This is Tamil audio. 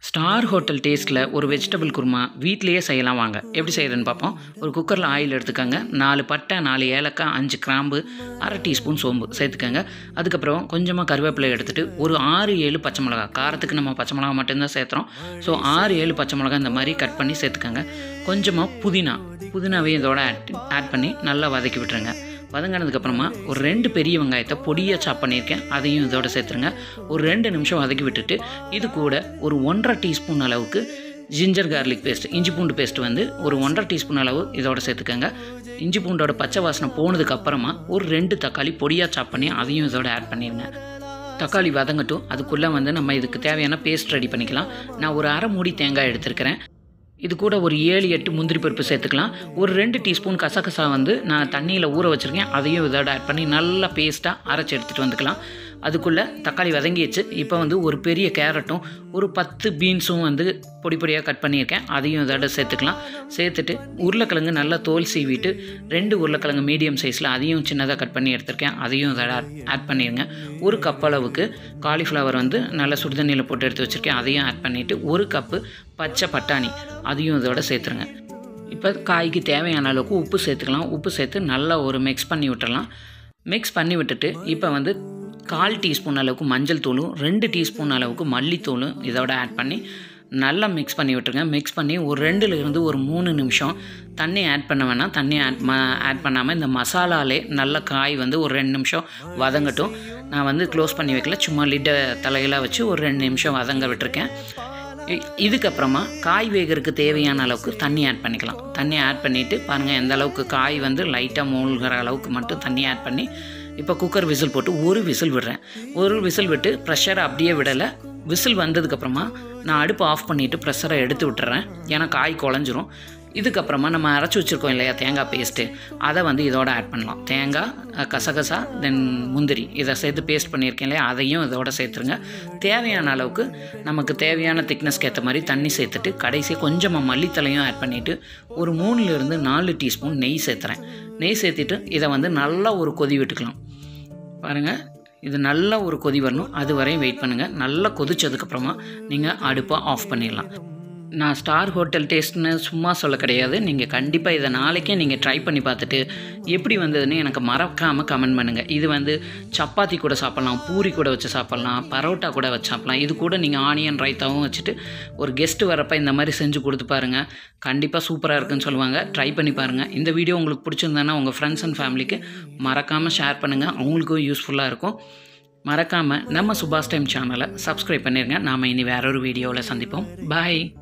ஸ்டார் ஹோட்டல் டேஸ்ட்டில் ஒரு வெஜிடபிள் குருமா வீட்டிலேயே செய்யலாம் வாங்க எப்படி செய்கிறதுன்னு பார்ப்போம் ஒரு குக்கரில் ஆயில் எடுத்துக்கோங்க நாலு பட்டை நாலு ஏலக்காய் அஞ்சு கிராம்பு அரை டீஸ்பூன் சோம்பு சேர்த்துக்கோங்க அதுக்கப்புறம் கொஞ்சமாக கருவேப்பிலை எடுத்துகிட்டு ஒரு ஆறு ஏழு பச்சை மிளகா காரத்துக்கு நம்ம பச்சை மிளகா மட்டும்தான் சேர்த்துறோம் ஸோ ஆறு ஏழு பச்சை மிளகா இந்த மாதிரி கட் பண்ணி சேர்த்துக்கோங்க கொஞ்சமாக புதினா புதினாவையும் இதோட ஆட் ஆட் பண்ணி நல்லா வதக்கி விட்டுருங்க வதங்கினதுக்கப்புறமா ஒரு ரெண்டு பெரிய வெங்காயத்தை பொடியாக சாப் பண்ணியிருக்கேன் அதையும் இதோட சேர்த்துருங்க ஒரு ரெண்டு நிமிஷம் வதக்கி விட்டுட்டு இது கூட ஒரு ஒன்றரை டீஸ்பூன் அளவுக்கு ஜிஞ்சர் கார்லிக் பேஸ்ட் இஞ்சி பூண்டு பேஸ்ட் வந்து ஒரு ஒன்றரை டீஸ்பூன் அளவு இதோட சேர்த்துக்கோங்க இஞ்சி பூண்டோட பச்சை வாசனை போனதுக்கு அப்புறமா ஒரு ரெண்டு தக்காளி பொடியாக சாப் பண்ணி அதையும் இதோட ஆட் பண்ணிடுங்க தக்காளி வதங்கட்டும் அதுக்குள்ளே வந்து நம்ம இதுக்கு தேவையான பேஸ்ட் ரெடி பண்ணிக்கலாம் நான் ஒரு அரை மூடி தேங்காய் எடுத்திருக்கிறேன் இது கூட ஒரு ஏழு எட்டு முந்திரி பருப்பு சேர்த்துக்கலாம் ஒரு ரெண்டு டீஸ்பூன் கசகசா வந்து நான் தண்ணியில் ஊற வச்சுருக்கேன் அதையும் இதோட ஆட் பண்ணி நல்லா பேஸ்ட்டாக அரைச்சி எடுத்துகிட்டு வந்துக்கலாம் அதுக்குள்ளே தக்காளி வதங்கிடுச்சு இப்போ வந்து ஒரு பெரிய கேரட்டும் ஒரு பத்து பீன்ஸும் வந்து பொடி பொடியாக கட் பண்ணியிருக்கேன் அதையும் இதோட சேர்த்துக்கலாம் சேர்த்துட்டு உருளைக்கிழங்கு நல்லா தோல் சீவிட்டு ரெண்டு உருளைக்கிழங்கு மீடியம் சைஸில் அதையும் சின்னதாக கட் பண்ணி எடுத்திருக்கேன் அதையும் இதோட ஆட் பண்ணிடுங்க ஒரு கப் அளவுக்கு காலிஃப்ளவர் வந்து நல்லா சுடுதண்ணியில் போட்டு எடுத்து வச்சுருக்கேன் அதையும் ஆட் பண்ணிவிட்டு ஒரு கப்பு பச்சை பட்டாணி அதையும் இதோட சேர்த்துருங்க இப்போ காய்க்கு தேவையான அளவுக்கு உப்பு சேர்த்துக்கலாம் உப்பு சேர்த்து நல்லா ஒரு மிக்ஸ் பண்ணி விட்டுறலாம் மிக்ஸ் பண்ணி விட்டுட்டு இப்போ வந்து கால் டீஸ்பூன் அளவுக்கு மஞ்சள் தூளும் ரெண்டு டீஸ்பூன் அளவுக்கு மல்லித்தூளும் இதோட ஆட் பண்ணி நல்லா மிக்ஸ் பண்ணி விட்டுருங்க மிக்ஸ் பண்ணி ஒரு ரெண்டுலேருந்து ஒரு மூணு நிமிஷம் தண்ணி ஆட் பண்ண வேணாம் தண்ணி ஆட் ம ஆட் பண்ணாமல் இந்த மசாலாலே நல்ல காய் வந்து ஒரு ரெண்டு நிமிஷம் வதங்கட்டும் நான் வந்து க்ளோஸ் பண்ணி வைக்கல சும்மா லிட்டை தலையில வச்சு ஒரு ரெண்டு நிமிஷம் வதங்க விட்டுருக்கேன் இதுக்கப்புறமா காய் வேகிறதுக்கு தேவையான அளவுக்கு தண்ணி ஆட் பண்ணிக்கலாம் தண்ணி ஆட் பண்ணிவிட்டு பாருங்கள் எந்த அளவுக்கு காய் வந்து லைட்டாக மூழ்கிற அளவுக்கு மட்டும் தண்ணி ஆட் பண்ணி இப்போ குக்கர் விசில் போட்டு ஒரு விசில் விடுறேன் ஒரு விசில் விட்டு ப்ரெஷரை அப்படியே விடலை விசில் வந்ததுக்கப்புறமா நான் அடுப்பு ஆஃப் பண்ணிவிட்டு ப்ரெஷரை எடுத்து விட்டுறேன் ஏன்னா காய் குழஞ்சிரும் இதுக்கப்புறமா நம்ம அரைச்சி வச்சுருக்கோம் இல்லையா தேங்காய் பேஸ்ட்டு அதை வந்து இதோட ஆட் பண்ணலாம் தேங்காய் கசகசா தென் முந்திரி இதை சேர்த்து பேஸ்ட் பண்ணியிருக்கேன் இல்லையா அதையும் இதோட சேர்த்துருங்க தேவையான அளவுக்கு நமக்கு தேவையான திக்னஸ்க்கு ஏற்ற மாதிரி தண்ணி சேர்த்துட்டு கடைசியாக கொஞ்சமாக மல்லித்தலையும் ஆட் பண்ணிவிட்டு ஒரு மூணுலேருந்து நாலு டீஸ்பூன் நெய் சேர்த்துறேன் நெய் சேர்த்துட்டு இதை வந்து நல்லா ஒரு கொதி விட்டுக்கலாம் பாருங்கள் இது நல்ல ஒரு கொதி வரணும் அது வரையும் வெயிட் பண்ணுங்கள் நல்லா கொதிச்சதுக்கப்புறமா நீங்கள் அடுப்பை ஆஃப் பண்ணிடலாம் நான் ஸ்டார் ஹோட்டல் டேஸ்ட்னு சும்மா சொல்ல கிடையாது நீங்கள் கண்டிப்பாக இதை நாளைக்கே நீங்கள் ட்ரை பண்ணி பார்த்துட்டு எப்படி வந்ததுன்னு எனக்கு மறக்காமல் கமெண்ட் பண்ணுங்கள் இது வந்து சப்பாத்தி கூட சாப்பிட்லாம் பூரி கூட வச்சு சாப்பிட்லாம் பரோட்டா கூட வச்சு சாப்பிட்லாம் இது கூட நீங்கள் ஆனியன் ரைத்தாவும் வச்சுட்டு ஒரு கெஸ்ட்டு வரப்போ இந்த மாதிரி செஞ்சு கொடுத்து பாருங்கள் கண்டிப்பாக சூப்பராக இருக்குன்னு சொல்லுவாங்க ட்ரை பண்ணி பாருங்கள் இந்த வீடியோ உங்களுக்கு பிடிச்சிருந்தானா உங்கள் ஃப்ரெண்ட்ஸ் அண்ட் ஃபேமிலிக்கு மறக்காமல் ஷேர் பண்ணுங்கள் அவங்களுக்கும் யூஸ்ஃபுல்லாக இருக்கும் மறக்காமல் நம்ம சுபாஷ் டைம் சேனலை சப்ஸ்கிரைப் பண்ணிடுங்க நாம் இனி வேறொரு வீடியோவில் சந்திப்போம் பாய்